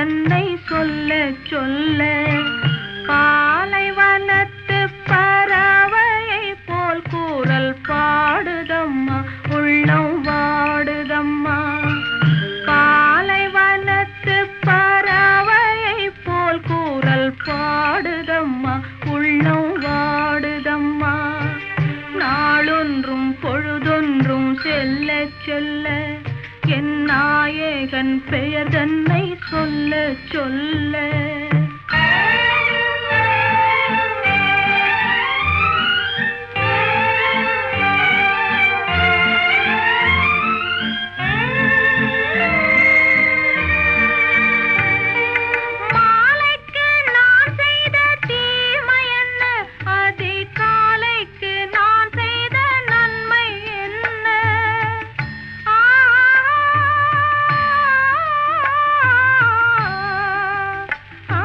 தன்னை சொல்ல சொல்ல பாலைவனத்து பறவையை போல் கூறல் பாடுதம்மா உள்ளம் வாடுதம்மா பாலைவனத்து பறவையை போல் கூறல் பாடுதம்மா உள்ளம் வாடுதம்மா நாளொன்றும் பொழுதொன்றும் செல்ல செல்ல என் நாயகன் பெயர் தன்னை சொல்ல சொல்ல மாலைக்கு நான் செய்த தீமை என்ன அதிகாலைக்கு நான் செய்த நன்மை என்ன ஆ, ஆ,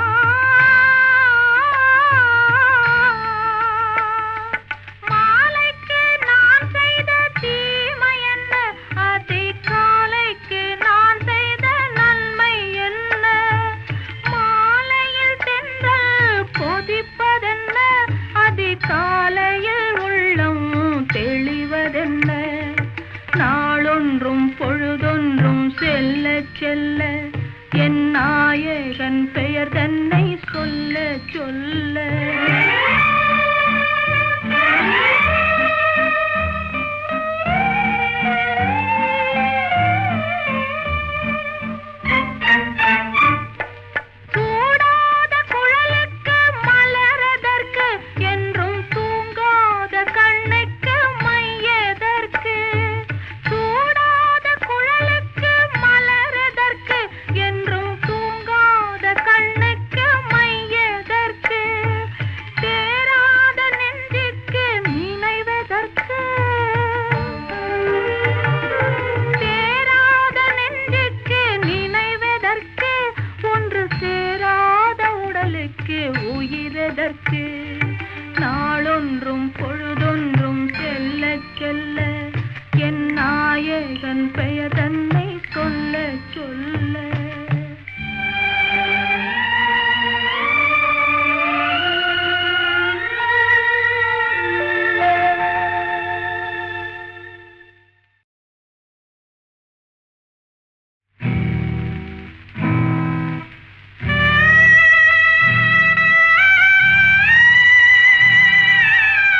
மாலைக்கு நான் செய்த தீமை என்ன அதிகாலைக்கு நான் செய்த நன்மை என்ன மாலையில் தென்றல் கொதிப்பதென்ன அதிகாலையில் உள்ளம் தெளிவதென்ன நாளொன்றும் பொழுதொன்றும் செல்ல செல்ல என் நாயகன் பெயர் தன்னை சொல்ல சொல்ல